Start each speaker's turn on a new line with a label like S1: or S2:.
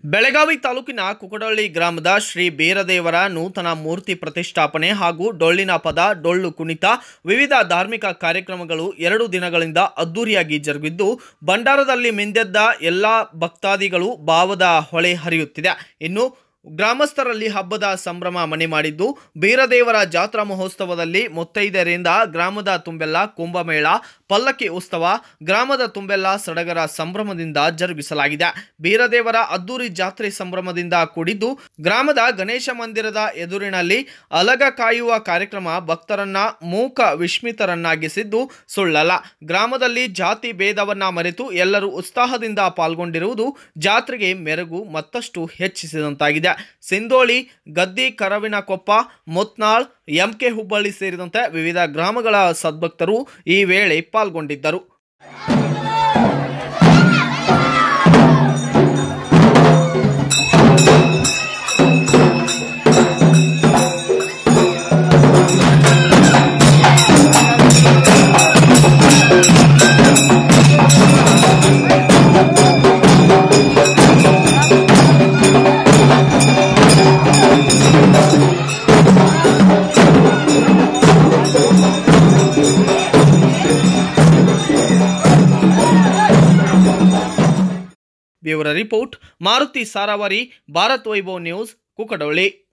S1: ಬೆಳಗಾವಿ ತಾಲೂಕಿನ ಕುಕಡಳ್ಳಿ ಗ್ರಾಮದ ಶ್ರೀ ಬೀರದೇವರ ನೂತನ ಮೂರ್ತಿ ಪ್ರತಿಷ್ಠಾಪನೆ ಹಾಗೂ ಡೊಳ್ಳಿನ ಪದ ಡೊಳ್ಳು ಕುಣಿತ ವಿವಿಧ ಧಾರ್ಮಿಕ ಕಾರ್ಯಕ್ರಮಗಳು ಎರಡು ದಿನಗಳಿಂದ ಅದ್ದೂರಿಯಾಗಿ ಜರುಗಿದ್ದು ಭಂಡಾರದಲ್ಲಿ ಮಿಂದೆದ್ದ ಎಲ್ಲ ಭಕ್ತಾದಿಗಳು ಭಾವದ ಹೊಳೆ ಹರಿಯುತ್ತಿದೆ ಇನ್ನು ಗ್ರಾಮಸ್ಥರಲ್ಲಿ ಹಬ್ಬದ ಸಂಭ್ರಮ ಮನೆ ಮಾಡಿದ್ದು ಬೀರದೇವರ ಜಾತ್ರಾ ಮಹೋತ್ಸವದಲ್ಲಿ ಮುತ್ತೈದರಿಂದ ಗ್ರಾಮದ ತುಂಬೆಲ್ಲ ಕುಂಭಮೇಳ ಪಲ್ಲಕ್ಕಿ ಉತ್ಸವ ಗ್ರಾಮದ ತುಂಬೆಲ್ಲ ಸಡಗರ ಸಂಭ್ರಮದಿಂದ ಜರುಗಿಸಲಾಗಿದೆ ಬೀರದೇವರ ಅದ್ದೂರಿ ಜಾತ್ರೆ ಸಂಭ್ರಮದಿಂದ ಕೂಡಿದ್ದು ಗ್ರಾಮದ ಗಣೇಶ ಮಂದಿರದ ಎದುರಿನಲ್ಲಿ ಅಲಗ ಕಾಯುವ ಕಾರ್ಯಕ್ರಮ ಭಕ್ತರನ್ನ ಮೂಕ ವಿಸ್ಮಿತರನ್ನಾಗಿಸಿದ್ದು ಸುಳ್ಳಲ್ಲ ಗ್ರಾಮದಲ್ಲಿ ಜಾತಿ ಭೇದವನ್ನ ಮರೆತು ಎಲ್ಲರೂ ಉತ್ಸಾಹದಿಂದ ಪಾಲ್ಗೊಂಡಿರುವುದು ಜಾತ್ರೆಗೆ ಮೆರುಗು ಮತ್ತಷ್ಟು ಹೆಚ್ಚಿಸಿದಂತಾಗಿದೆ ಸಿಂದೋಳಿ ಗದ್ದಿ ಕರವಿನಕೊಪ್ಪ ಮುತ್ನಾಳ್ ಎಂಕೆ ಹುಬ್ಬಳ್ಳಿ ಸೇರಿದಂತೆ ವಿವಿಧ ಗ್ರಾಮಗಳ ಸದ್ಭಕ್ತರು ಈ ವೇಳೆ ಪಾಲ್ಗೊಂಡಿದ್ದರು bureau report Maruti Saravari Bharat Vaibhav news ಕುಕಡೊಳ್ಳಿ